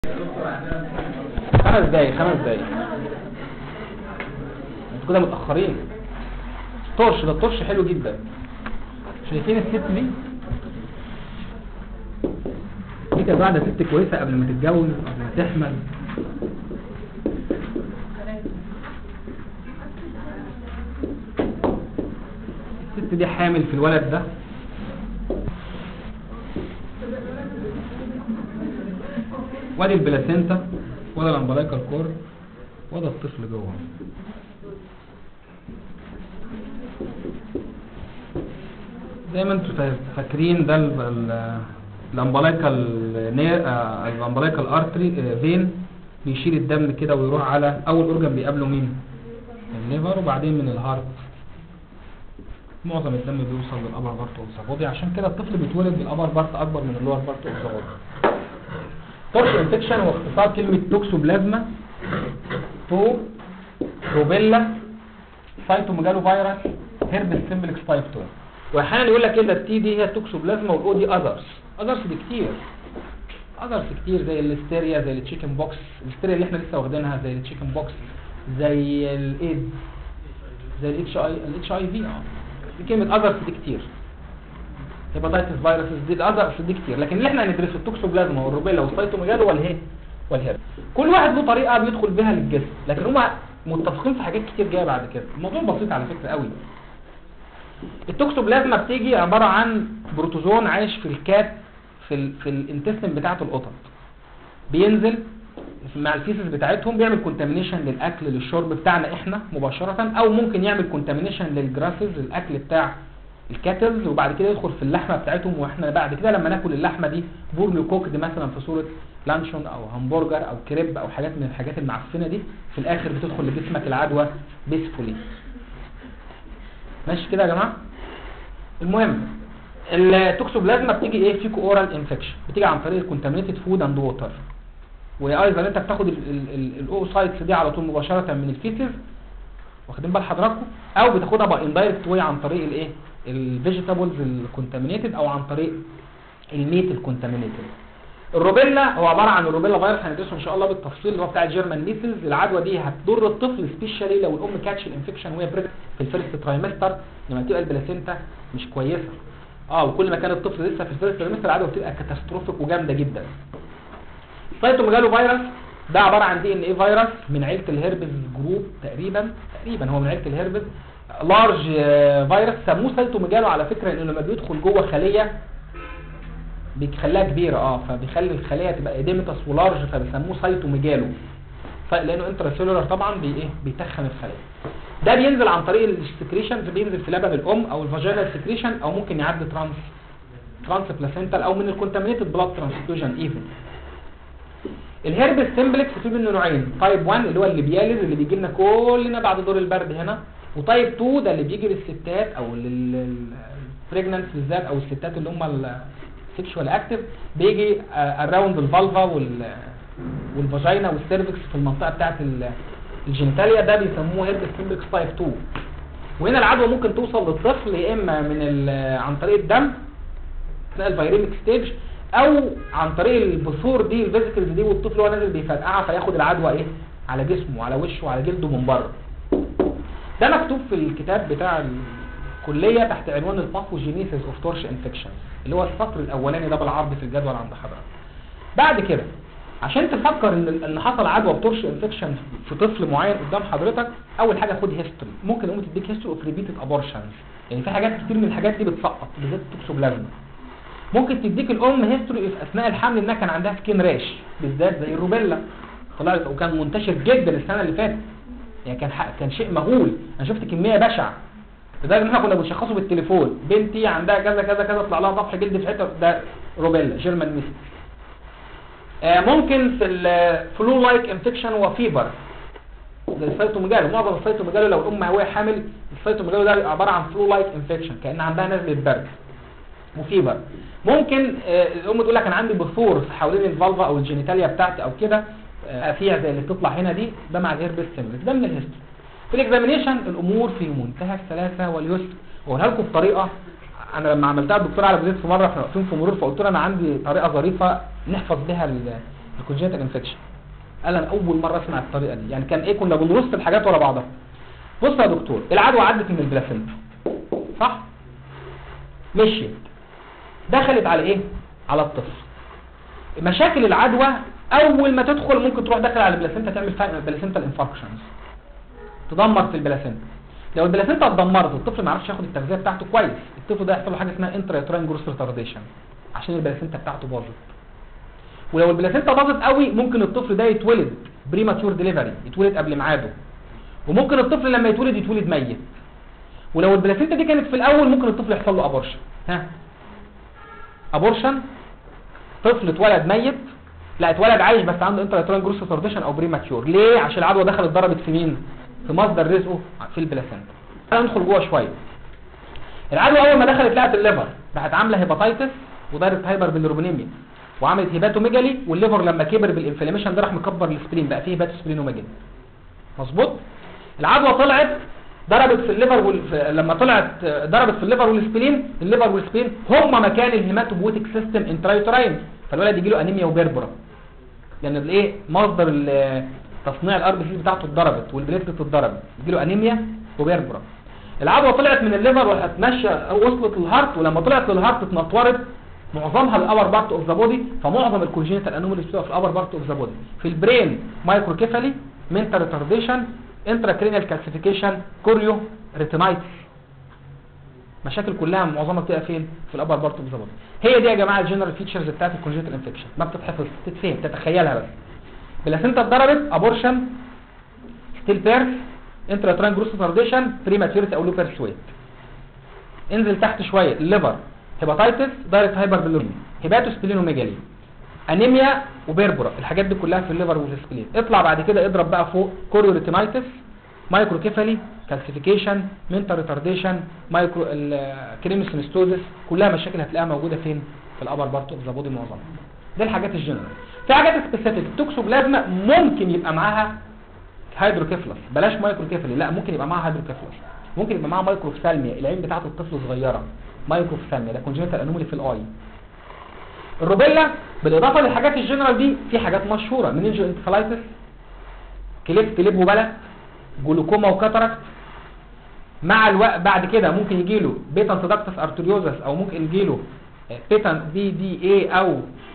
خمس دقايق خمس دقايق انتوا كده متأخرين طرش ده الطرش حلو جدا شايفين الست دي دي كانت واحدة ست كويسة قبل ما تتجوز قبل ما تحمل الست دي حامل في الولد ده وادي البلاسينتا ولا الامبلايكا الكور وده الطفل جوه زي ما انتم فا- فاكرين ده ال- ال- الامبلايكا النير آه، الامبلايكا الارتري آه، فين بيشيل الدم كده ويروح على اول اورجن بيقابله مين الليفر وبعدين من الهارت معظم الدم بيوصل للابر بارت اوف عشان كده الطفل بيتولد بالابر بارت اكبر من اللور بارت اوف تورش انفكشن هو اختصار كلمة توكسوبلازما تو روبيلا سايتوميجالو فيروس هيربس سيمبلكس تايب 2 واحيانا يقول لك ايه ده التي دي هي التوكسوبلازما والاو دي اذرز اذرز دي كتير اذرز كتير زي الهستيريا زي التشيكن بوكس الهستيريا اللي احنا لسه واخدينها زي التشيكن بوكس زي الايدز زي الاتش اي الاتش اي في اه دي كلمه اذرز دي كتير هيباتيتس فيروسز دي الاذرز دي كتير لكن اللي احنا هندرسه التوكسوبلازما والروبيلا والسايتوميجالو والهي والهرب كل واحد له طريقه بيدخل بها للجسم لكن هما متفقين في حاجات كتير جايه بعد كده الموضوع بسيط على فكره قوي التوكسوبلازما بتيجي عباره عن بروتوزون عايش في الكات في ال في الانتستين بتاعه القطط بينزل مع الفيسز بتاعتهم بيعمل كونتامينيشن للاكل للشرب بتاعنا احنا مباشره او ممكن يعمل كونتامينيشن للجراسز الاكل بتاع الكاتلز وبعد كده يدخل في اللحمه بتاعتهم واحنا بعد كده لما ناكل اللحمه دي بورلو كوكد مثلا في صوره لانشون او همبرجر او كريب او حاجات من الحاجات المعفنه دي في الاخر بتدخل لجسمك العدوى بيسفولي ماشي كده يا جماعه المهم التوكسوبلازما بتيجي ايه فيكو اورال انفكشن بتيجي عن طريق الكونتامينيتد فود اند ووتر وايضا انت بتاخد الاوسايتس دي على طول مباشره من الفيتس واخدين بال حضراتكم او بتاخدها بقى اندايركت واي عن طريق الايه الفيجيتابلز الكونتامينيتد او عن طريق الميت الكونتامينيتد الروبيلا هو عباره عن الروبيلا فيروس هندرسه ان شاء الله بالتفصيل اللي هو بتاع الجيرمان ميسلز العدوى دي هتضر الطفل سبيشالي لو الام كاتش الانفكشن وهي بريد في الفيرست ترايمستر لما تبقى البلاسينتا مش كويسه اه وكل ما كان الطفل لسه في الفيرست ترايمستر العدوى بتبقى كاتاستروفيك وجامده جدا سايتوميجالو فيروس ده عباره عن دي ان ايه فيروس من عيله الهربز جروب تقريبا تقريبا هو من عيله الهربز لارج فيروس سموه سايتوميجالو على فكره لانه لما بيدخل جوه خليه بيخليها كبيره اه فبيخلي الخليه تبقى اديمتس ولارج فبيسموه سايتوميجالو ف- لانه انتراسيلولار طبعا بي ايه بيتخن الخليه ده بينزل عن طريق السكريشنز بينزل في لبن الام او الفاجينال سكريشن او ممكن يعدي ترانس ترانس بلاسنتال او من الكونتامينيتد بلاد ترانسفيوجن ايفن الهربس سمبلكس في منه نوعين تايب 1 اللي هو اللي بيالز اللي بيجي لنا كلنا بعد دور البرد هنا وتايب 2 ده اللي بيجي للستات او للبريجننس بالذات او الستات اللي هم السكشوال اكتف بيجي اراوند الفالفا وال والفاجينا والسيرفكس في المنطقه بتاعه ال- الجينيتاليا ده بيسموه هيربس سمبلكس تايب 2 وهنا العدوى ممكن توصل للطفل يا اما من ال- عن طريق الدم اثناء الفيريميك ستيج او عن طريق البثور دي الفيزيكلز دي والطفل وهو نازل بيفرقعها فياخد العدوى ايه على جسمه وعلى وشه وعلى جلده من بره ده مكتوب في الكتاب بتاع الكليه تحت عنوان الباثوجينيسيس اوف تورش انفكشن اللي هو السطر الاولاني ده بالعرض في الجدول عند حضرتك بعد كده عشان تفكر ان ان حصل عدوى بتورش انفكشن في طفل معين قدام حضرتك اول حاجه خد هيستوري ممكن الام تديك هيستوري اوف ريبيتد ابورشنز يعني في حاجات كتير من الحاجات دي بتسقط بالذات التوكسوبلازما ممكن تديك الام هيستوري في اثناء الحمل انها كان عندها سكين راش بالذات زي الروبيلا طلعت وكان منتشر جدا السنه اللي فاتت يعني كان حق كان شيء مهول انا شفت كميه بشعه لدرجه ان احنا كنا بنشخصه بالتليفون بنتي عندها كذا كذا كذا طلع لها طفح جلد في حته ده روبيلا جيرمان ميست آه ممكن في الفلو لايك انفكشن وفيبر زي السيتوميجالو معظم السيتوميجالو لو الام وهي حامل السيتوميجالو ده بيبقى عباره عن فلو لايك انفكشن كان عندها نزله برد وفيبر ممكن آه، الام تقول لك انا عندي بثور حوالين الفالفا او الجينيتاليا بتاعتي او كده آه، افيع زي اللي بتطلع هنا دي ده مع الهيربس سيمبلس ده من الهيستوري في الاكزامينيشن الامور في منتهى السلاسه واليسر واقولها لكم بطريقه انا لما عملتها الدكتور على بدايه في مره احنا واقفين في مرور فقلت له انا عندي طريقه ظريفه نحفظ بها ال- الكونجنتال انفكشن قال انا اول مره اسمع الطريقه دي يعني كان ايه كنا بنرص الحاجات ورا بعضها بص يا دكتور العدوى عدت من البلاسنتا صح مشيت دخلت على ايه على الطفل مشاكل العدوى اول ما تدخل ممكن تروح داخل على البلاسنتا تعمل بلاسنتال انفاركشنز تدمر في البلاسنتا لو البلاسنتا اتدمرت والطفل ما عرفش ياخد التغذيه بتاعته كويس الطفل ده يحصل له حاجه اسمها انترا يوتراين جروس ريتارديشن عشان البلاسنتا بتاعته باظت ولو البلاسنتا باظت قوي ممكن الطفل ده يتولد بريماتور ديليفري يتولد قبل ميعاده وممكن الطفل لما يتولد يتولد ميت ولو البلاسنتا دي كانت في الاول ممكن الطفل يحصل له ابورشن ها ابورشن طفل اتولد ميت لا اتولد عايش بس عنده انتراتران جروس ريتارديشن او بريماتور ليه عشان العدوى دخلت ضربت في مين في مصدر رزقه في البلاسنتا تعالى ندخل جوه شويه العدوى اول ما دخلت لقت الليفر راحت عامله هيباتيتس ودارت هايبر بالروبينيميا وعملت هيباتوميجالي والليفر لما كبر بالانفلاميشن ده راح مكبر السبلين بقى فيه هيباتوسبلينوميجالي مظبوط العدوى طلعت ضربت في الليفر وال... في- لما طلعت آه، ضربت في الليفر والسبلين الليفر والسبلين هم مكان الهيماتوبوتيك سيستم انترايوتراين فالولد يجي له انيميا وبربره لان الايه مصدر ال- تصنيع الار بي سي بتاعته اتضربت والبليتلت اتضربت يجي له انيميا وبربره العدوى طلعت من الليفر وراحت ماشيه وصلت للهارت ولما طلعت للهارت اتنطورت معظمها الابر بارت اوف ذا بودي فمعظم الكونجنتال انوماليز بتبقى في الابر بارت اوف ذا بودي في البرين مايكروكيفالي منتال ريتارديشن انتراكرينيال كالسيفيكيشن كوريو ريتينايتس مشاكل كلها معظمها بتبقى فين في الابر بارت اوف ذا بودي هي دي يا جماعه الجنرال فيتشرز بتاعت الكونجنتال انفكشن ما بتتحفظ تتفهم تتخيلها بس بلاسنتا اتضربت ابورشن ستيل بيرث انتراتران جروس ريتارديشن بريماتيورتي او لو بيرسويت انزل تحت شويه الليفر هيباتيتس دايركت هايبر بلوريميا هيباتوسبلينوميجالي انيميا وبيربرا الحاجات دي كلها في الليفر والسبلين اطلع بعد كده اضرب بقى فوق كوريوريتينايتس مايكروكيفالي كالسيفيكيشن منتال ريتارديشن مايكرو كريموسينستوزس كلها مشاكل هتلاقيها موجوده فين في الابر بارت اوف ذا بودي معظمها دي الحاجات الجنرال في حاجات سبيسيفيك التوكسوبلازما ممكن يبقى معاها هيدروكيفلس بلاش مايكروكيفالي لا ممكن يبقى معاها هيدروكيفلس ممكن يبقى معاها مايكروفثالميا العين بتاعه الطفل صغيره مايكروفثالميا ده كونجنتال انومالي في الاي الروبيلا بالاضافه للحاجات الجنرال دي في حاجات مشهوره منينجو انتفالايتس كليب كليب وبلد جلوكوما وكاتاراكت مع الوقت بعد كده ممكن يجي له بيتان سيداكتس ارتريوزس او ممكن يجي له بيتان بي دي اي او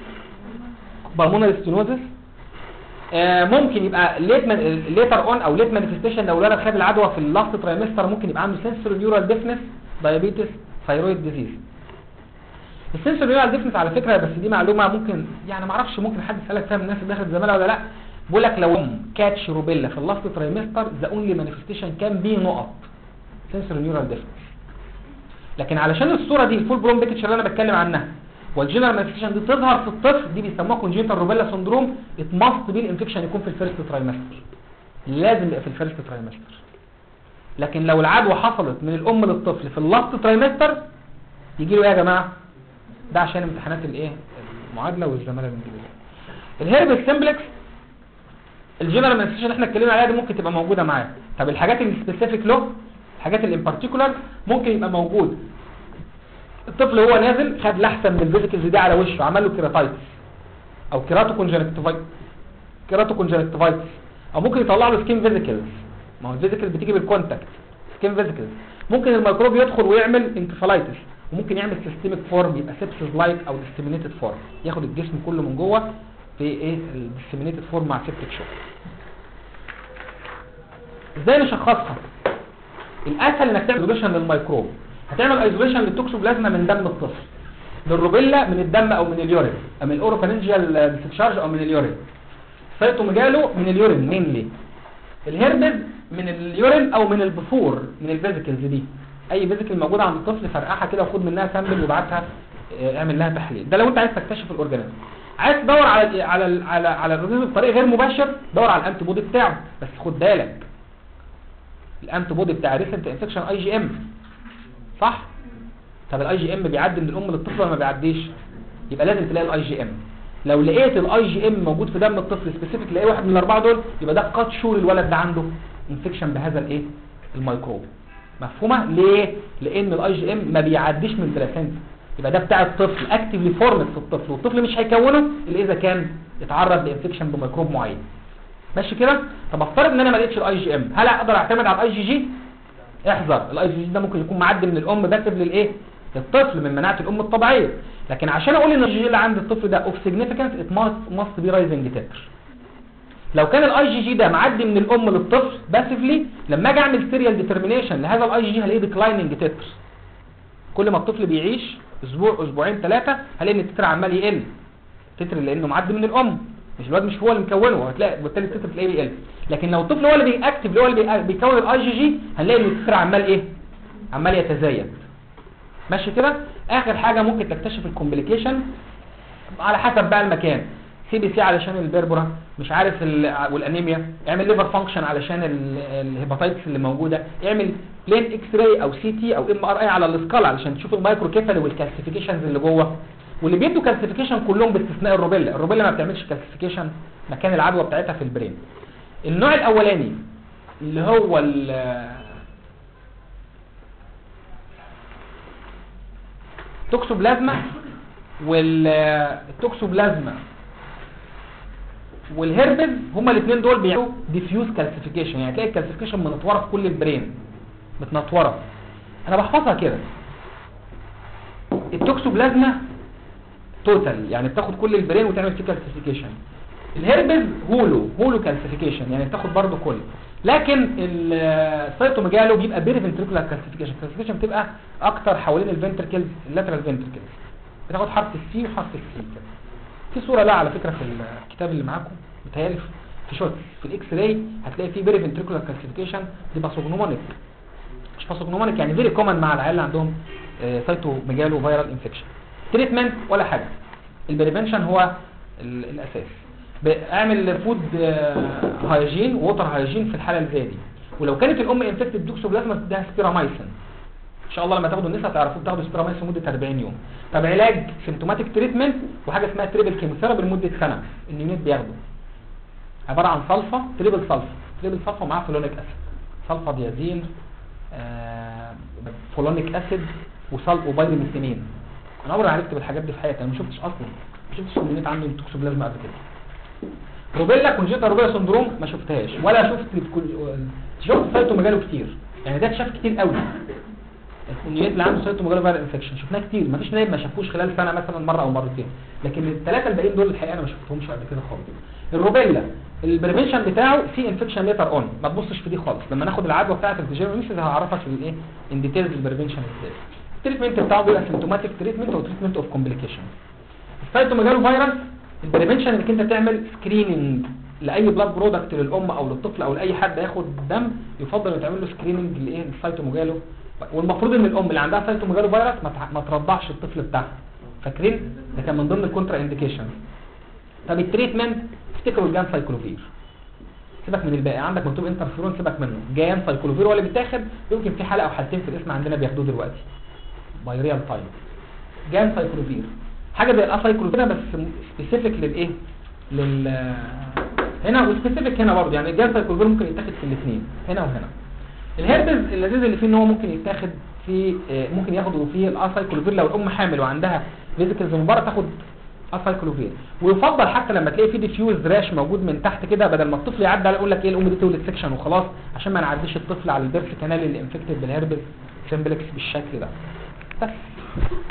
بالمونري ستينوزس آه، ممكن يبقى ليت ليتر اون او ليت مانيفستيشن لو الولد خد العدوى في اللاست ترايمستر ممكن يبقى عنده سنسور نيورال ديفنس دايابيتس ثايرويد ديزيز السنسور نيورال ديفنس على فكره بس دي معلومه ممكن يعني ما اعرفش ممكن حد يسالك فيها من الناس اللي دخلت زماله ولا لا بيقول لك لو كاتش روبيلا في اللاست ترايمستر ذا اونلي مانيفستيشن كان بي نقط سنسور نيورال ديفنس لكن علشان الصوره دي الفول بلوم بيكتشر اللي انا بتكلم عنها والجنرال مانيفستيشن دي تظهر في الطفل دي بيسموها كونجنتال روبيلا سندروم اتماست بيه الانفكشن يكون في الفيرست ترايمستر لازم يبقى في الفيرست ترايمستر لكن لو العدوى حصلت من الام للطفل في اللاست ترايمستر يجي له ايه يا جماعه ده عشان امتحانات الايه المعادله والزماله الانجليزيه الهيرب سمبلكس الجنرال مانيفستيشن اللي احنا اتكلمنا عليها دي ممكن تبقى موجوده معاه طب الحاجات اللي سبيسيفيك له الحاجات اللي ان بارتيكولار ممكن يبقى موجود الطفل هو نازل خد لحسه من الفيزيكلز دي على وشه عمل له كيراتايتس او كيراتو كونجكتيفايتس كيراتو كونجكتيفايتس او ممكن يطلع له سكين فيزيكلز ما هو الفيزيكلز بتيجي بالكونتاكت سكين فيزيكلز ممكن الميكروب يدخل ويعمل انكفالايتس وممكن يعمل سيستميك فورم يبقى سيبسيس لايك او ديسيمينيتد فورم ياخد الجسم كله من جوه في ايه الديسيمينيتد فورم مع سيبتيك شوك ازاي نشخصها الاسهل انك تعمل ايزوليشن للميكروب هتعمل ايزوليشن للتوكسوبلازما من دم الطفل للروبيلا من الدم او من اليورين او من الاوروفانينجيال ديسشارج او من اليورين سيتوميجالو من اليورين مينلي الهربز من اليورين او من البثور من الفيزيكلز دي اي فيزيكل موجوده عند الطفل فرقعها كده وخد منها سامبل وابعتها اه، اعمل لها تحليل ده لو انت عايز تكتشف الاورجانيزم عايز تدور على ال على ال على على الاورجانيزم بطريقه غير مباشر دور على الانتي بودي بتاعه بس خد بالك الانتي بودي بتاع ريسنت انفكشن اي جي ام صح طب الاي جي ام بيعدي من الام للطفل ولا ما بيعديش يبقى لازم تلاقي الاي جي ام لو لقيت الاي جي ام موجود في دم الطفل سبيسيفيك تلاقي واحد من الاربعه دول يبقى ده قد شور الولد ده عنده انفكشن بهذا الايه الميكروب مفهومه ليه لان الاي جي ام ما بيعديش من 3 يبقى ده بتاع الطفل اكتفلي فورمت في الطفل والطفل مش هيكونه الا اذا كان اتعرض لانفكشن بميكروب معين ماشي كده طب افترض ان انا ما لقيتش الاي جي ام هل اقدر اعتمد على الاي جي جي احذر الاي جي جي ده ممكن يكون معدي من الام بس للايه للطفل من مناعه الام الطبيعيه لكن عشان اقول ان الاي جي جي اللي عند الطفل ده اوف سيجنيفيكانس ات ماست بي رايزنج تتر لو كان الاي جي جي ده معدي من الام للطفل باسفلي لما اجي اعمل سيريال ديترمينيشن لهذا الاي جي جي هلاقيه ديكلايننج تتر كل ما الطفل بيعيش اسبوع اسبوعين ثلاثه هلاقي ان التتر عمال يقل تتر لانه معدي من الام مش الواد مش هو اللي مكونه هتلاقي بالتالي التتر تلاقيه بيقل لكن لو الطفل هو اللي بيأكتف هو اللي بي- بيكون الاي جي جي هنلاقي ان التتر عمال ايه عمال يتزايد ماشي كده اخر حاجه ممكن تكتشف الكومبليكيشن على حسب بقى المكان سي بي سي علشان البربرة مش عارف ال- والانيميا اعمل ليفر فانكشن علشان ال- الهيباتيتس اللي موجوده اعمل بلين اكس راي او سي تي او ام ار اي على السكال علشان تشوف المايكرو كيفالي والكالسيفيكيشنز اللي جوه واللي بيدوا كالسيفيكيشن كلهم باستثناء الروبيلا الروبيلا ما بتعملش كالسيفيكيشن مكان العدوى بتاعتها في البرين النوع الاولاني اللي هو ال توكسوبلازما والتوكسوبلازما والهربز هما الاثنين دول بيعملوا ديفيوز كالسيفيكيشن يعني تلاقي الكالسيفيكيشن منطوره في كل البرين متنطوره انا بحفظها كده التوكسوبلازما توتال يعني بتاخد كل البرين وتعمل فيه كالسيفيكيشن الهربز هولو هولو كالسيفيكيشن يعني بتاخد برضه كل لكن السيتوميجالو بيبقى بيري فنتريكولار كالسيفيكيشن الكالسيفيكيشن بتبقى اكتر حوالين الفنتركلز اللاترال فنتركلز بتاخد حرف السي وحرف السي كده في صوره لا على فكره في الكتاب اللي معاكم بتهيألي في شوت في الاكس راي هتلاقي في بيري فنتريكولار كالسيفيكيشن دي باثوجنومونيك مش باثوجنومونيك يعني فيري كومن مع العيال اللي عندهم سايتوميجالو فيرال انفكشن تريتمنت ولا حاجه البريفنشن هو ال- الاساس اعمل فود هايجين ووتر هايجين في الحاله اللي زي دي ولو كانت الام انفكتد دوكسوبلازما تديها سبيرامايسين ان شاء الله لما تاخدوا النساء تعرفوا بتاخدوا سبيرامايسين لمده 40 يوم طب علاج سيمتوماتيك تريتمنت وحاجه اسمها تريبل كيموثيرابي لمده سنه النيونيت بياخده عباره عن صلفه تريبل صلفه تريبل صلفه ومعاها فلونيك اسيد صلفه ديازين آه فلونيك اسيد وصل وبايرميثينين انا عمري ما عرفت بالحاجات دي في حياتي انا ما شفتش اصلا ما شفتش النيونيت عنده توكسوبلازما قبل كده روبيلا كونجيتا روبيلا سندروم ما شفتهاش ولا شفت الكل- شفت سايتوميجالو كتير يعني ده اتشاف كتير قوي النيات اللي عنده سايتوميجالو فايرال انفكشن شفناه كتير ما فيش نايب ما شافوش خلال سنه مثلا مره او مرتين لكن الثلاثه الباقيين دول الحقيقه انا ما شفتهمش قبل كده خالص الروبيلا البريفنشن بتاعه في انفكشن ليتر اون ما تبصش في دي خالص لما ناخد العدوى بتاعه الفيجيرميسيس هعرفك الايه ان ديتيلز البريفنشن ازاي التريتمنت بتاعه بيبقى سيمتوماتيك تريتمنت او تريتمنت اوف كومبليكيشن السايتوميجالو فيروس البريفنشن انك انت تعمل سكريننج لاي بلاد برودكت للام او للطفل او لاي حد ياخد دم يفضل ان تعمل له سكريننج لايه السايتوميجالو والمفروض ان الام اللي عندها سايتوميجالو فيروس ما تع- ما ترضعش الطفل بتاعها فاكرين ده كان من ضمن الكونترا انديكيشن طب التريتمنت افتكروا الجان سايكلوفير سيبك من الباقي عندك مكتوب انترفيرون سيبك منه جان سايكلوفير هو اللي بيتاخد يمكن في حلقه او حالتين في الاسم عندنا بياخدوه دلوقتي باي ريال تايم جان سايكلوفير حاجه زي الاسايكلوفير بس سبيسيفيك للايه لل هنا وسبيسيفيك هنا برضه يعني الجان سايكلوفير ممكن يتاخد في الاثنين هنا وهنا الهيربز اللذيذ اللي فيه ان هو ممكن يتاخد في آه، ممكن ياخدوا فيه الاسايكلوفير لو الام حامل وعندها فيزيكلز من بره تاخد اسايكلوفير ويفضل حتى لما تلاقي في ديفيوز راش موجود من تحت كده بدل ما الطفل يعدي عليه يقول لك ايه الام دي تولد سكشن وخلاص عشان ما نعديش الطفل على البيرث كانال اللي انفكتد بالهيربز سمبلكس بالشكل ده بس